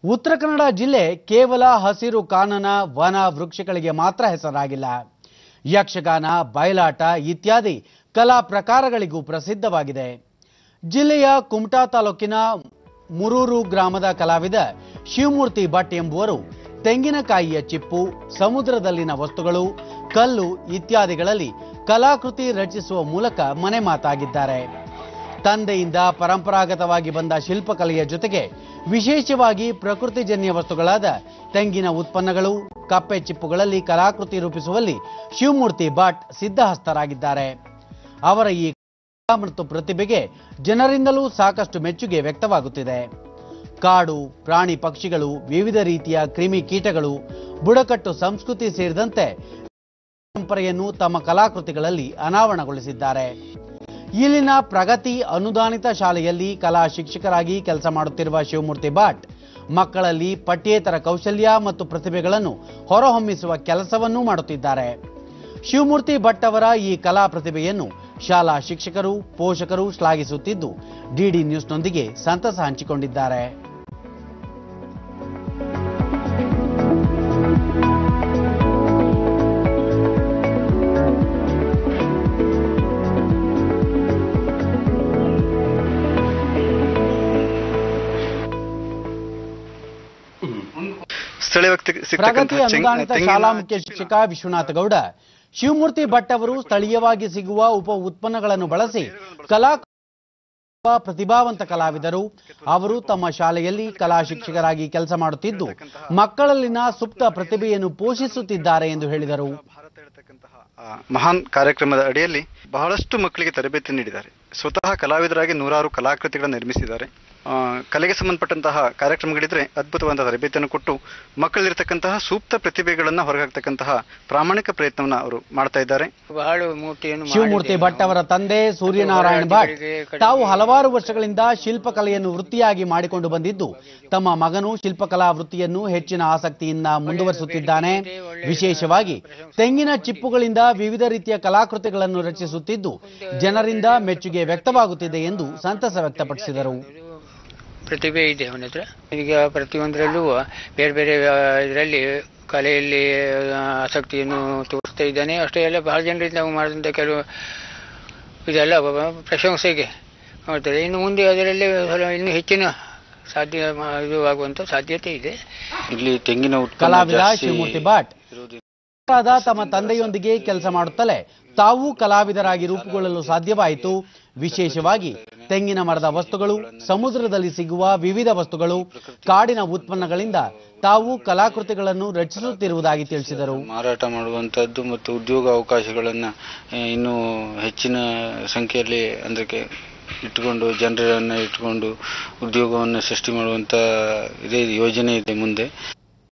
ಉತ್ತರ ಕನ್ನಡ ಜಿಲ್ಲೆ ಕೇವಲ ಹಸಿರು ಕಾನನ ವನ ವೃಕ್ಷಗಳಿಗೆ ಮಾತ್ರ ಹೆಸರಾಗಿಲ್ಲ ಯಕ್ಷಗಾನ ಬಯಲಾಟ ಇತ್ಯಾದಿ ಕಲಾ ಪ್ರಕಾರಗಳಿಗೂ ಪ್ರಸಿದ್ಧವಾಗಿದೆ ಜಿಲ್ಲೆಯ ಕುಮಟಾ ತಾಲೂಕಿನ ಮುರೂರು ಗ್ರಾಮದ ಕಲಾವಿದ ಶಿವಮೂರ್ತಿ ಭಟ್ ಎಂಬುವರು ತೆಂಗಿನಕಾಯಿಯ ಚಿಪ್ಪು ಸಮುದ್ರದಲ್ಲಿನ ವಸ್ತುಗಳು ಕಲ್ಲು ಇತ್ಯಾದಿಗಳಲ್ಲಿ ಕಲಾಕೃತಿ ರಚಿಸುವ ಮೂಲಕ ಮನೆ ಮಾತಾಗಿದ್ದಾರೆ ತಂದೆಯಿಂದ ಪರಂಪರಾಗತವಾಗಿ ಬಂದ ಶಿಲ್ಪಕಲೆಯ ಜೊತೆಗೆ ವಿಶೇಷವಾಗಿ ಪ್ರಕೃತಿಜನ್ಯ ವಸ್ತುಗಳಾದ ತೆಂಗಿನ ಉತ್ಪನ್ನಗಳು ಕಪ್ಪೆ ಚಿಪ್ಪುಗಳಲ್ಲಿ ಕಲಾಕೃತಿ ರೂಪಿಸುವಲ್ಲಿ ಶಿವಮೂರ್ತಿ ಭಟ್ ಸಿದ್ಧಹಸ್ತರಾಗಿದ್ದಾರೆ ಅವರ ಈ ಕಲಾ ಮತ್ತು ಪ್ರತಿಭೆಗೆ ಜನರಿಂದಲೂ ಸಾಕಷ್ಟು ಮೆಚ್ಚುಗೆ ವ್ಯಕ್ತವಾಗುತ್ತಿದೆ ಕಾಡು ಪ್ರಾಣಿ ಪಕ್ಷಿಗಳು ವಿವಿಧ ರೀತಿಯ ಕ್ರಿಮಿ ಕೀಟಗಳು ಬುಡಕಟ್ಟು ಸಂಸ್ಕೃತಿ ಸೇರಿದಂತೆ ಪರಂಪರೆಯನ್ನು ತಮ್ಮ ಕಲಾಕೃತಿಗಳಲ್ಲಿ ಅನಾವರಣಗೊಳಿಸಿದ್ದಾರೆ ಇಲ್ಲಿನ ಪ್ರಗತಿ ಅನುದಾನಿತ ಶಾಲೆಯಲ್ಲಿ ಕಲಾ ಶಿಕ್ಷಕರಾಗಿ ಕೆಲಸ ಮಾಡುತ್ತಿರುವ ಶಿವಮೂರ್ತಿ ಭಟ್ ಮಕ್ಕಳಲ್ಲಿ ಪಠ್ಯೇತರ ಕೌಶಲ್ಯ ಮತ್ತು ಪ್ರತಿಭೆಗಳನ್ನು ಹೊರಹೊಮ್ಮಿಸುವ ಕೆಲಸವನ್ನೂ ಮಾಡುತ್ತಿದ್ದಾರೆ ಶಿವಮೂರ್ತಿ ಭಟ್ ಅವರ ಈ ಕಲಾ ಪ್ರತಿಭೆಯನ್ನು ಶಾಲಾ ಶಿಕ್ಷಕರು ಪೋಷಕರು ಶ್ಲಾಘಿಸುತ್ತಿದ್ದು ಡಿಡಿ ನ್ಯೂಸ್ನೊಂದಿಗೆ ಸಂತಸ ಹಂಚಿಕೊಂಡಿದ್ದಾರೆ ಸ್ಥಳೀಯ ವ್ಯಕ್ತಿ ಪ್ರಗತಿ ಸಿಗ್ತಕ್ಕಂತಹ ಚೆಂಗ್- ಅನುದಾನಿತ ತೆಂಗಿನ ಶಾಲಾ ಮುಖ್ಯ ಶಿಕ್ಷಕ ವಿಶ್ವನಾಥ ಗೌಡ ಶಿವಮೂರ್ತಿ ಭಟ್ ಅವರು ಸ್ಥಳೀಯವಾಗಿ ಸಿಗುವ ಉಪ ಉತ್ಪನ್ನಗಳನ್ನು ಬಳಸಿ ಕಲಾ ಪ್ರತಿಭಾವಂತ ಕಲಾವಿದರು ಅವರು ತಮ್ಮ ಶಾಲೆಯಲ್ಲಿ ಕಲಾ ಶಿಕ್ಷಕರಾಗಿ ಕೆಲಸ ಮಾಡುತ್ತಿದ್ದು ಮಕ್ಕಳಲ್ಲಿನ ಸುಪ್ತ ಪ್ರತಿಭೆಯನ್ನು ಪೋಷಿಸುತ್ತಿದ್ದಾರೆ ಎಂದು ಹೇಳಿದರು ಭಾರತ ಹೇಳ್ತಕ್ಕಂತಹ ಆ ಮಹಾನ್ ಕಾರ್ಯಕ್ರಮದ ಅಡಿಯಲ್ಲಿ ಬಹಳಷ್ಟು ಮಕ್ಕಳಿಗೆ ತರಬೇತಿ ನೀಡಿದ್ದಾರೆ ಸ್ವತಃ ಕಲಾವಿದರಾಗಿ ನೂರಾರು ಕಲಾಕೃತಿಗಳನ್ನು ನಿರ್ಮಿಸಿದ್ದಾರೆ ಆ, ಕಲೆಗೆ ಸಂಬಂಧಪಟ್ಟಂತಹ ಕಾರ್ಯಕ್ರಮಗಳಿದ್ರೆ ಅದ್ಭುತವಾದ ತರಬೇತಿಯನ್ನು ಕೊಟ್ಟು ಮಕ್ಕಳಲ್ಲಿರ್ತಕ್ಕಂತಹ ಸೂಕ್ತ ಪ್ರತಿಭೆಗಳನ್ನು ಹೊರಗಾಕ್ತಕ್ಕಂತಹ ಪ್ರಾಮಾಣಿಕ ಪ್ರಯತ್ನವನ್ನು ಅವರು ಮಾಡ್ತಾ ಇದ್ದಾರೆ ಬಹಳ ಮೂರ್ತಿಯನ್ನು ಶಿವಮೂರ್ತಿ ಭಟ್ ಅವರ ತಂದೆ ಸೂರ್ಯನಾರಾಯಣ ಭಟ್ ತಾವು ಹಲವಾರು ವರ್ಷಗಳಿಂದ ಶಿಲ್ಪಕಲೆಯನ್ನು ವೃತ್ತಿಯಾಗಿ ಮಾಡಿಕೊಂಡು ಬಂದಿದ್ದು ತಮ್ಮ ಮಗನು ಶಿಲ್ಪಕಲಾ ವೃತ್ತಿಯನ್ನು ಹೆಚ್ಚಿನ ಆಸಕ್ತಿಯಿಂದ ಮುಂದುವರಿಸುತ್ತಿದ್ದಾನೆ ವಿಶೇಷವಾಗಿ ತೆಂಗಿನ ಚಿಪ್ಪುಗಳಿಂದ ವಿವಿಧ ರೀತಿಯ ಕಲಾಕೃತಿಗಳನ್ನು ರಚಿಸುತ್ತಿದ್ದು ಜನರಿಂದ ಮೆಚ್ಚುಗೆ ವ್ಯಕ್ತವಾಗುತ್ತಿದೆ ಎಂದು ಸಂತಸ ವ್ಯಕ್ತಪಡಿಸಿದರು ಪ್ರತಿಭೆ ಇದೆ ಅವನ ಹತ್ರ ಈಗ ಪ್ರತಿಯೊಂದರಲ್ಲೂ ಬೇರೆ ಬೇರೆ ಇದರಲ್ಲಿ ಕಲೆಯಲ್ಲಿ ಆ, ಆಸಕ್ತಿಯನ್ನು ತೋರಿಸ್ತಾ ಇದ್ದಾನೆ ಅಷ್ಟೇ ಅಲ್ಲ ಬಹಳ ಜನರಿಂದ ನಾವು ಮಾಡಿದಂಥ ಕೆಲವು ಇದೆಲ್ಲ ಬ- ಪ್ರಶಂಸೆಗೆ ಮಾಡ್ತಾರೆ ಇನ್ನು ಮುಂದೆ ಅದರಲ್ಲಿ ಸ್ವಲ್ಪ ಇನ್ನೂ ಹೆಚ್ಚಿನ ಸಾಧ್ಯ ಮಾ- ಇದು ಆಗುವಂಥ ಸಾಧ್ಯತೆ ಇದೆ ಇಲ್ಲಿ ತೆಂಗಿನ ಉತ್ಪನ್ನ ಕಲಾವಿದ ಜಾಸ್ತಿ ಶಿವಮೂರ್ತಿ ಭಟ್ ಇರೋದ್ರಿಂದ ಆದ ತಮ್ಮ ತಂದೆಯೊಂದಿಗೆ ಕೆಲಸ ಮಾಡುತ್ತಲೇ ತಾವೂ ಕಲಾವಿದರಾಗಿ ರೂಪುಗೊಳ್ಳಲು ಸಾಧ್ಯವಾಯಿತು ವಿಶೇಷವಾಗಿ ತೆಂಗಿನ ಮರದ ವಸ್ತುಗಳು ಸಮುದ್ರದಲ್ಲಿ ಸಿಗುವ ವಿವಿಧ ವಸ್ತುಗಳು ಕಾಡಿನ ಉತ್ಪನ್ನಗಳಿಂದ ತಾವು ಕಲಾಕೃತಿಗಳನ್ನು ರಚಿಸುತ್ತಿರುವುದಾಗಿ ತಿಳಿಸಿದರು ಮಾರಾಟ ಮಾಡುವಂತದ್ದು ಮತ್ತು ಉದ್ಯೋಗ ಅವಕಾಶಗಳನ್ನ ಆ, ಇನ್ನೂ ಹೆಚ್ಚಿನ ಸಂಖ್ಯೆಯಲ್ಲಿ ಅದಕ್ಕೆ ಇಟ್ಟುಕೊಂಡು ಜನರನ್ನ ಇಟ್ಟುಕೊಂಡು ಉದ್ಯೋಗವನ್ನು ಸೃಷ್ಟಿ ಮಾಡುವಂತ ಇದೇ ಯೋಜನೆ ಇದೆ ಮುಂದೆ